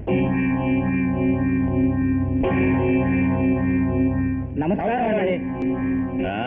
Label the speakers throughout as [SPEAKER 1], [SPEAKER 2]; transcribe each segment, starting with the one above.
[SPEAKER 1] నమస్కారం అండి
[SPEAKER 2] ఆ,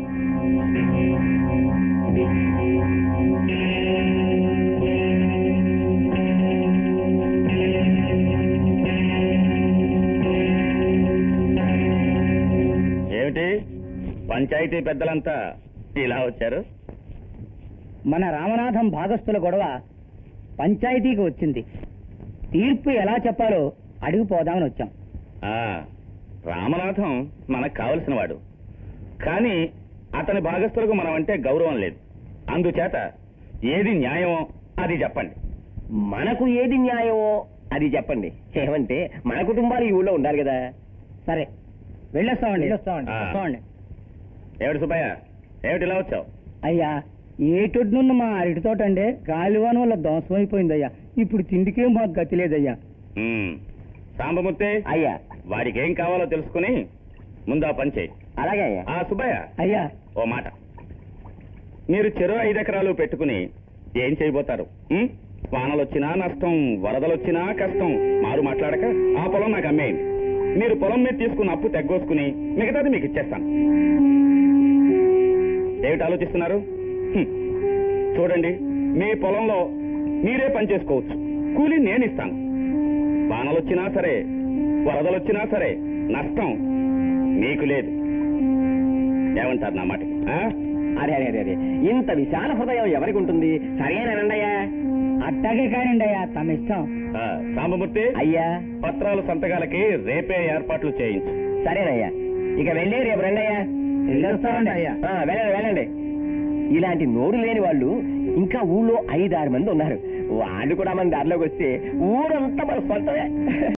[SPEAKER 2] ఏమిటి పంచాయతీ పెద్దలంతా ఇలా వచ్చారు
[SPEAKER 1] మన రామనాథం భాగస్థుల గొడవ పంచాయతీకి వచ్చింది తీర్పు ఎలా చెప్పాలో అడిగిపోదామని వచ్చాం
[SPEAKER 2] ఆ రామనాథం మనకు కావలసిన వాడు కానీ అతని భాగస్థులకు మనం అంటే గౌరవం లేదు అందుచేత ఏది న్యాయమో అది చెప్పండి
[SPEAKER 3] మనకు ఏది న్యాయమో అది చెప్పండి ఏమంటే మన కుటుంబాలు ఈ ఊళ్ళో ఉండాలి కదా
[SPEAKER 1] సరే వెళ్ళొస్తామండి వెళ్ళొస్తామండి
[SPEAKER 2] ఆ.
[SPEAKER 1] వస్తామండి
[SPEAKER 2] ఏమిటి సుబ్బయ్య ఏమిటి ఇలా వచ్చావు
[SPEAKER 1] అయ్యా ఏటొడ్డున్న మా అరటి తోట అండి గాలివాన వల్ల ధ్వంసం అయిపోయిందయ్యా ఇప్పుడు తిండికే మాకు గతి లేదయ్యా
[SPEAKER 2] ఉమ్, సాంబమూర్తి
[SPEAKER 3] అయ్యా
[SPEAKER 2] వాడికి ఏం కావాలో తెలుసుకుని ముందు ఆ పని చేయి
[SPEAKER 3] అలాగే అయ్యా
[SPEAKER 2] ఆ సుబ్బయ్య
[SPEAKER 1] అయ్యా
[SPEAKER 2] ఓ మాట మీరు చెరువు ఐదు ఎకరాలు పెట్టుకుని ఏం చేయబోతారు ఉమ్? వానలొచ్చినా నష్టం వరదలొచ్చినా కష్టం మారు మాట్లాడక ఆ పొలం నాకు అమ్మేయండి మీరు పొలం మీద తీసుకున్న అప్పు తెగ్గోసుకుని మిగతాది మీకు ఇచ్చేస్తాను ఏమిటి ఆలోచిస్తున్నారు హ్మ్. చూడండి మీ పొలంలో మీరే పని చేసుకోవచ్చు కూలీ నేను ఇస్తాను వానలొచ్చినా సరే వరదలొచ్చినా సరే నష్టం మీకు లేదు ఏమంటారు నా మాట
[SPEAKER 3] అరే అరే అరే అరే ఇంత విశాల హృదయం ఎవరికి ఉంటుంది సరేనండయ్యా
[SPEAKER 1] అట్టాగే కానివ్వండి అయ్యా తమ ఇష్టం
[SPEAKER 2] సాంబమూర్తి
[SPEAKER 3] అయ్యా
[SPEAKER 2] పత్రాలు సంతకాలకి రేపే ఏర్పాట్లు చేయించు
[SPEAKER 3] సరేనయ్యా ఇక వెళ్ళి రేపు రండయ్యా
[SPEAKER 1] వెళ్ళొస్తామండి అయ్యా
[SPEAKER 3] ఆ, వెళ్ళండి వెళ్ళండి ఇలాంటి నోరు లేని వాళ్ళు ఇంకా ఊళ్ళో ఐదారు మంది ఉన్నారు వాళ్ళు కూడా మన దారిలోకి వస్తే ఊరంతా మన సొంతమే